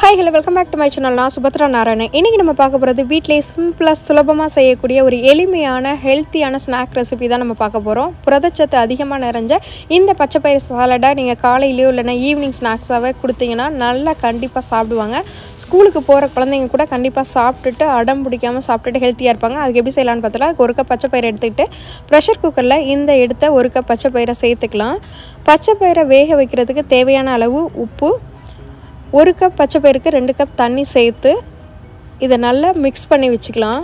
hi hello welcome back to my channel நான் சுபத்ரா நாராயணன் இன்றைக்கி நம்ம பார்க்க போகிறது வீட்டிலேயே சிம்பிளாக சுலபமாக செய்யக்கூடிய ஒரு எளிமையான ஹெல்த்தியான ஸ்நாக் ரெசிபி தான் நம்ம பார்க்க போகிறோம் புரதச்சத்து அதிகமாக நிறைஞ்ச இந்த பச்சைப்பயிறு சாலடை நீங்கள் காலையிலையோ இல்லைன்னா ஈவினிங் ஸ்நாக்ஸாகவே கொடுத்தீங்கன்னா நல்லா கண்டிப்பாக சாப்பிடுவாங்க ஸ்கூலுக்கு போகிற குழந்தைங்க கூட கண்டிப்பாக சாப்பிட்டுட்டு அடம் பிடிக்காமல் சாப்பிட்டுட்டு ஹெல்த்தியாக இருப்பாங்க அதுக்கு எப்படி செய்யலாம்னு பார்த்தா ஒரு கப் பச்சைப்பயிறு எடுத்துக்கிட்டு ப்ரெஷர் குக்கரில் இந்த எடுத்த ஒரு கப் பச்சைப்பயிரை சேர்த்துக்கலாம் பச்சைப்பயிரை வேக வைக்கிறதுக்கு தேவையான அளவு உப்பு ஒரு கப் பச்சை பயிருக்கு ரெண்டு கப் தண்ணி சேர்த்து இதை நல்லா மிக்ஸ் பண்ணி வச்சுக்கலாம்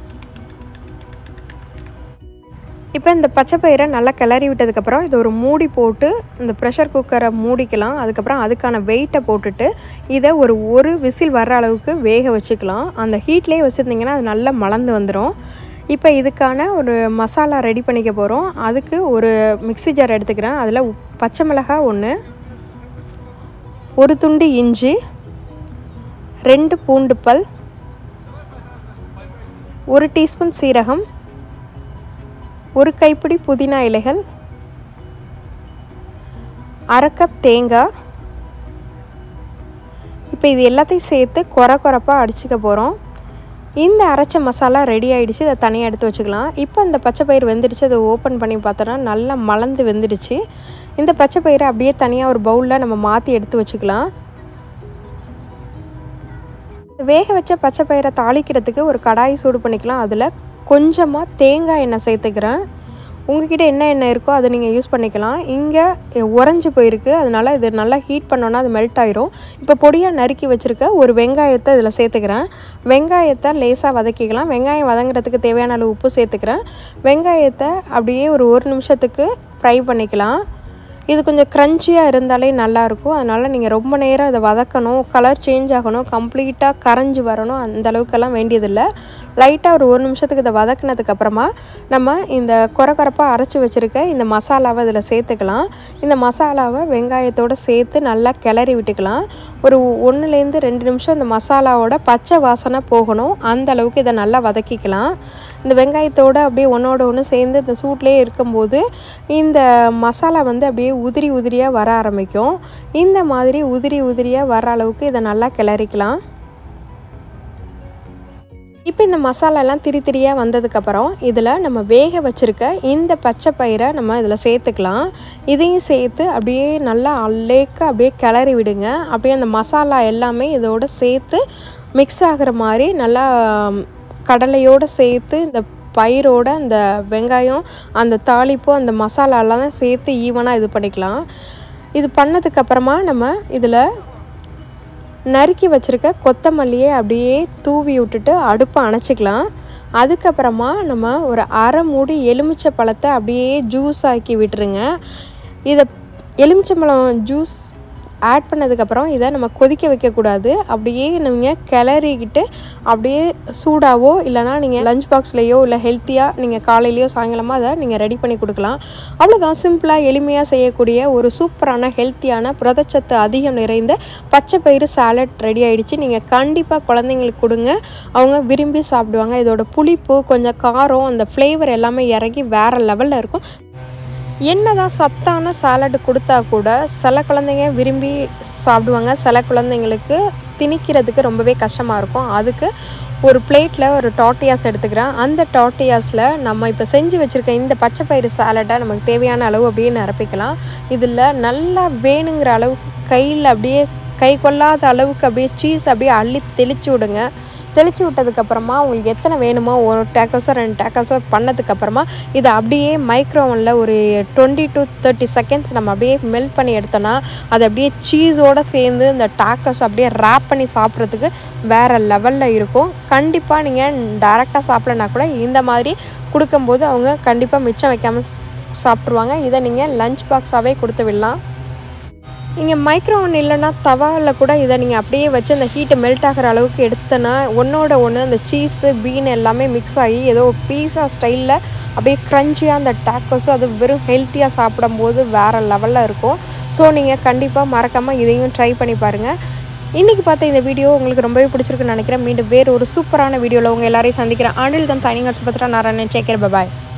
இப்போ இந்த பச்சை பயிரை நல்லா கிளறி விட்டதுக்கப்புறம் இது ஒரு மூடி போட்டு இந்த ப்ரெஷர் குக்கரை மூடிக்கலாம் அதுக்கப்புறம் அதுக்கான வெயிட்டை போட்டுட்டு இதை ஒரு ஒரு விசில் வர்ற அளவுக்கு வேக வச்சுக்கலாம் அந்த ஹீட்லேயே வச்சுருந்திங்கன்னா அது நல்லா மலர்ந்து வந்துடும் இப்போ இதுக்கான ஒரு மசாலா ரெடி பண்ணிக்க போகிறோம் அதுக்கு ஒரு மிக்ஸி ஜார் எடுத்துக்கிறேன் அதில் பச்சை மிளகாய் ஒன்று ஒரு துண்டு இஞ்சி ரெண்டு பூண்டு பல் ஒரு டீஸ்பூன் சீரகம் ஒரு கைப்பிடி புதினா இலைகள் அரை கப் தேங்காய் இப்போ இது எல்லாத்தையும் சேர்த்து குறை குறைப்பாக அடிச்சுக்க போகிறோம் இந்த அரைச்ச மசாலா ரெடி ஆகிடுச்சு இதை தனியாக எடுத்து வச்சுக்கலாம் இப்போ இந்த பச்சை பயிர் வெந்துடுச்சு அதை ஓப்பன் பண்ணி பார்த்தோன்னா நல்லா மலர்ந்து வெந்துடுச்சு இந்த பச்சை பயிரை அப்படியே தனியாக ஒரு பவுலில் நம்ம மாற்றி எடுத்து வச்சுக்கலாம் வேக வச்ச பச்சை பயிரை தாளிக்கிறதுக்கு ஒரு கடாய் சூடு பண்ணிக்கலாம் அதில் கொஞ்சமாக தேங்காய் எண்ணெய் சேர்த்துக்கிறேன் உங்ககிட்ட என்ன எண்ணெய் இருக்கோ அதை நீங்கள் யூஸ் பண்ணிக்கலாம் இங்கே உறைஞ்சி போயிருக்கு அதனால் இது நல்லா ஹீட் பண்ணோன்னா அது மெல்ட் ஆயிரும் இப்போ பொடியாக நறுக்கி வச்சுருக்க ஒரு வெங்காயத்தை இதில் சேர்த்துக்கிறேன் வெங்காயத்தை லேசாக வதக்கிக்கலாம் வெங்காயம் வதங்குறதுக்கு தேவையான அளவு உப்பு சேர்த்துக்கிறேன் வெங்காயத்தை அப்படியே ஒரு ஒரு நிமிஷத்துக்கு ஃப்ரை பண்ணிக்கலாம் இது கொஞ்சம் க்ரன்ச்சியாக இருந்தாலே நல்லாயிருக்கும் அதனால் நீங்கள் ரொம்ப நேரம் அதை வதக்கணும் கலர் சேஞ்ச் ஆகணும் கம்ப்ளீட்டாக கரைஞ்சி வரணும் அந்த அளவுக்கெல்லாம் வேண்டியதில்லை லைட்டாக ஒரு ஒரு நிமிஷத்துக்கு இதை வதக்குனதுக்கப்புறமா நம்ம இந்த குறை குறைப்பாக அரைச்சி வச்சுருக்க இந்த மசாலாவை இதில் சேர்த்துக்கலாம் இந்த மசாலாவை வெங்காயத்தோடு சேர்த்து நல்லா கிளறி விட்டுக்கலாம் ஒரு ஒன்றுலேருந்து ரெண்டு நிமிஷம் இந்த மசாலாவோட பச்சை வாசனை போகணும் அந்த அளவுக்கு இதை நல்லா வதக்கிக்கலாம் இந்த வெங்காயத்தோடு அப்படியே ஒன்றோட ஒன்று சேர்ந்து இந்த சூட்லேயே இருக்கும்போது இந்த மசாலா வந்து அப்படியே உதிரி உதிரியாக வர ஆரம்பிக்கும் இந்த மாதிரி உதிரி உதிரியாக வர அளவுக்கு இதை நல்லா கிளறிக்கலாம் இப்போ இந்த மசாலாலாம் திரி திரியாக வந்ததுக்கப்புறம் இதில் நம்ம வேக வச்சுருக்க இந்த பச்சை பயிரை நம்ம இதில் சேர்த்துக்கலாம் இதையும் சேர்த்து அப்படியே நல்லா அல்லேக்க அப்படியே கிளறி விடுங்க அப்படியே அந்த மசாலா எல்லாமே இதோடு சேர்த்து மிக்ஸ் ஆகிற மாதிரி நல்லா கடலையோடு சேர்த்து இந்த பயிரோட அந்த வெங்காயம் அந்த தாளிப்பு அந்த மசாலாலாம் சேர்த்து ஈவனாக இது பண்ணிக்கலாம் இது பண்ணதுக்கப்புறமா நம்ம இதில் நறுக்கி வச்சுருக்க கொத்தமல்லியை அப்படியே தூவி விட்டுட்டு அடுப்பை அணைச்சிக்கலாம் அதுக்கப்புறமா நம்ம ஒரு அரை மூடி எலுமிச்சை பழத்தை அப்படியே ஜூஸ் ஆக்கி விட்டுருங்க இதை எலுமிச்சம்பழம் ஜூஸ் ஆட் பண்ணதுக்கப்புறம் இதை நம்ம கொதிக்க வைக்கக்கூடாது அப்படியே நீங்கள் கிளறிக்கிட்டு அப்படியே சூடாவோ இல்லைனா நீங்கள் லஞ்ச் பாக்ஸ்லேயோ இல்லை ஹெல்த்தியாக நீங்கள் காலையிலையோ சாயங்காலமாக அதை நீங்கள் ரெடி பண்ணி கொடுக்கலாம் அவ்வளோதான் சிம்பிளாக எளிமையாக செய்யக்கூடிய ஒரு சூப்பரான ஹெல்த்தியான புரதச்சத்து அதிகம் நிறைந்த பச்சை பயிறு சாலட் ரெடி ஆகிடுச்சு நீங்கள் கண்டிப்பாக குழந்தைங்களுக்கு கொடுங்க அவங்க விரும்பி சாப்பிடுவாங்க இதோட புளிப்பு கொஞ்சம் காரம் அந்த ஃப்ளேவர் எல்லாமே இறங்கி வேறு லெவலில் இருக்கும் என்னதான் சத்தான சாலடு கொடுத்தா கூட சில குழந்தைங்க விரும்பி சாப்பிடுவாங்க சில குழந்தைங்களுக்கு திணிக்கிறதுக்கு ரொம்பவே கஷ்டமாக இருக்கும் அதுக்கு ஒரு பிளேட்டில் ஒரு டாட்டியாஸ் எடுத்துக்கிறேன் அந்த டாட்டியாஸில் நம்ம இப்போ செஞ்சு வச்சுருக்க இந்த பச்சை பயிறு சாலட்டை நமக்கு தேவையான அளவு அப்படியே நிரப்பிக்கலாம் இதில் நல்லா வேணுங்கிற அளவுக்கு கையில் அப்படியே கை கொள்ளாத அளவுக்கு அப்படியே சீஸ் அப்படியே அள்ளி தெளித்து விடுங்க தெளித்து விட்டதுக்கப்புறமா உங்களுக்கு எத்தனை வேணுமோ ஒரு டேக்கோஸோ ரெண்டு டேக்கோஸோ பண்ணதுக்கப்புறமா இதை அப்படியே மைக்ரோவனில் ஒரு டுவெண்ட்டி டு தேர்ட்டி செகண்ட்ஸ் நம்ம அப்படியே மெல்ட் பண்ணி எடுத்தோன்னா அது அப்படியே சீஸோடு சேர்ந்து இந்த டேக்கோஸ் அப்படியே ரேப் பண்ணி சாப்பிட்றதுக்கு வேறு லெவலில் இருக்கும் கண்டிப்பாக நீங்கள் டேரெக்டாக சாப்பிட்லனா கூட இந்த மாதிரி கொடுக்கும்போது அவங்க கண்டிப்பாக மிச்சம் வைக்காமல் சாப்பிட்ருவாங்க இதை நீங்கள் லஞ்ச் பாக்ஸாகவே கொடுத்து விடலாம் நீங்கள் மைக்ரோவன் இல்லைன்னா தவாவில் கூட இதை நீங்கள் அப்படியே வச்சு அந்த ஹீட்டை மெல்ட் ஆகிற அளவுக்கு எடுத்தனா ஒன்றோட ஒன்று அந்த சீஸு பீன் எல்லாமே மிக்ஸ் ஆகி ஏதோ பீஸா ஸ்டைலில் அப்படியே க்ரன்ச்சியாக அந்த டேக்கோஸும் அது வெறும் ஹெல்த்தியாக சாப்பிடும்போது வேறு லெவலில் இருக்கும் ஸோ நீங்கள் கண்டிப்பாக மறக்காமல் இதையும் ட்ரை பண்ணி பாருங்கள் இன்றைக்கி பார்த்த இந்த வீடியோ உங்களுக்கு ரொம்பவே பிடிச்சிருக்குன்னு நினைக்கிறேன் மீண்டும் வேறு ஒரு சூப்பரான வீடியோவில் உங்கள் எல்லாரையும் சந்திக்கிறேன் ஆண்டில் தம் தனிங்க சுபத்ரா நாராயணன் சேக்கர் பாய்